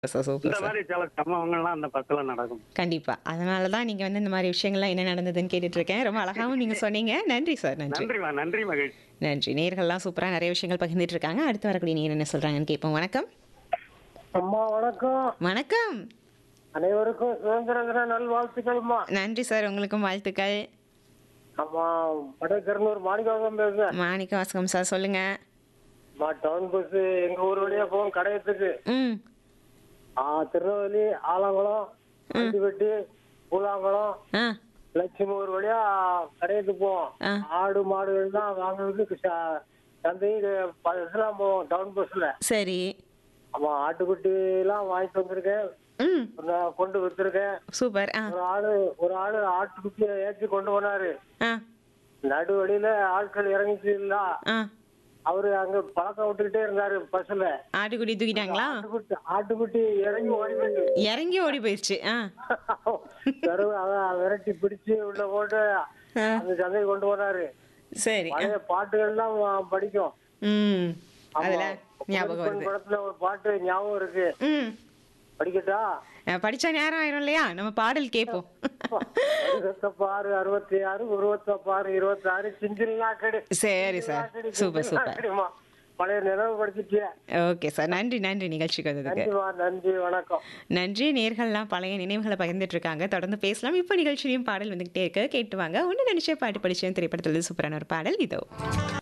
Sir super இந்த sir மாதிரி சில சம்பவங்கள்லாம் அந்த பஸ்ல நடக்கும் கண்டிப்பா அதனால தான் நீங்க வந்து இந்த மாதிரி விஷயங்கள்லாம் என்ன நடந்ததுன்னு கேட்டுட்டு இருக்கேன் ரொம்ப அழகாவும் நீங்க சொன்னீங்க நன்றி சார் நன்றி நன்றிமா நன்றி மகிழ்ச்சி நன்றி நேர்கள்லாம் சூப்பரா நிறைய விஷயங்கள் பகிர்ந்துட்டு இருக்காங்க அடுத்து வரக்கூடிய நீர் என்ன சொல்றாங்கன்னு கேட்போம் வணக்கம் அம்மா வணக்கம் வணக்கம் அனைவருக்கும் சுதந்திர தின நல்வாழ்த்துக்கள்மா நன்றி சார் உங்களுக்கும் வாழ்த்துக்கள் அம்மா வடக்கருநூர் மாணிக்காவம் பேசுறேன் மாணிக்க வாசகம் சார் சொல்லுங்க அம்மா டவுன் பஸ் எங்க ஊர் வழியா போகும் கடையத்துக்கு ம் ஆ திருநெல்வேலி ஆலங்குளம் ஆண்டிப்பட்டி பூலாங்குளம் ஆ லட்சுமி ஊர் வழியா கடையத்துக்கு ஆ. போவோம் ஆடு மாடுகள் தான் வாங்குறதுக்கு ச- சந்தை பஸ்லாம் போவோம் டவுன் பஸ்ல சரி ஆமா ஆட்டுக்குட்டி எல்லாம் வாங்கிட்டு வந்திருக்கேன் ம் நான் கொண்டு வித்துருக்கேன் சூப்பர் ஆ ஒரு ஆளு ஒரு ஆளு ஆட்டுக்குட்டியை ஏற்றி கொண்டு போனாரு ஆ நடு வழியில ஆட்கள் இறங்கிச்சு இல்ல ஆ அவரு அங்க பழக்கம் விட்டுக்கிட்டே இருந்தாரு பஸ்ல ஆட்டுக்குட்டி தூக்கிட்டாங்களா ஆட்டுக்குட்டி ஆட்டுக்குட்டி இறங்கி ஓடி போயிட்டு இறங்கி ஓடி போயிடுச்சு ஆ நடுவு அதான் விரட்டி பிடிச்சு உள்ள போட்டு ஆ. அந்த சந்தைக்கு கொண்டு போனாரு சரி பழைய பாட்டுகள்லாம் படிக்கும் ம் ஆமா. அதுல ஞாபகம் புதுப்பெண் வருது படத்துல ஒரு பாட்டு ஞாபகம் இருக்கு ம் படிக்கட்டா அஹ் படிச்சா நேரம் ஆயிரும் இல்லையா நம்ம பாடல் கேட்போம் அறுபத்தப்பாறு அறுபத்தி ஆறு உருவத்தப்பாறு இருபத்தி ஆறு சிஞ்சில் நாக்கடி சரி சார் சூப்பர் சூப்பர் நாக்கடிமா பழைய நினைவு படிச்சிட்டியா ஓகே சார் நன்றி நன்றி நிகழ்ச்சிக்கு வந்ததுக்கு நன்றிமா நன்றி வணக்கம் நன்றி நேர்கள்லாம் பழைய நினைவுகளை பகிர்ந்துட்டு இருக்காங்க தொடர்ந்து பேசலாம் இப்போ நிகழ்ச்சியிலையும் பாடல் வந்துகிட்டே இருக்கு கேட்டு வாங்க ஒன்று நினைச்ச பாட்டு படிச்சேன் திரைப்படத்தில் சூப்பரான ஒரு பாடல் இதோ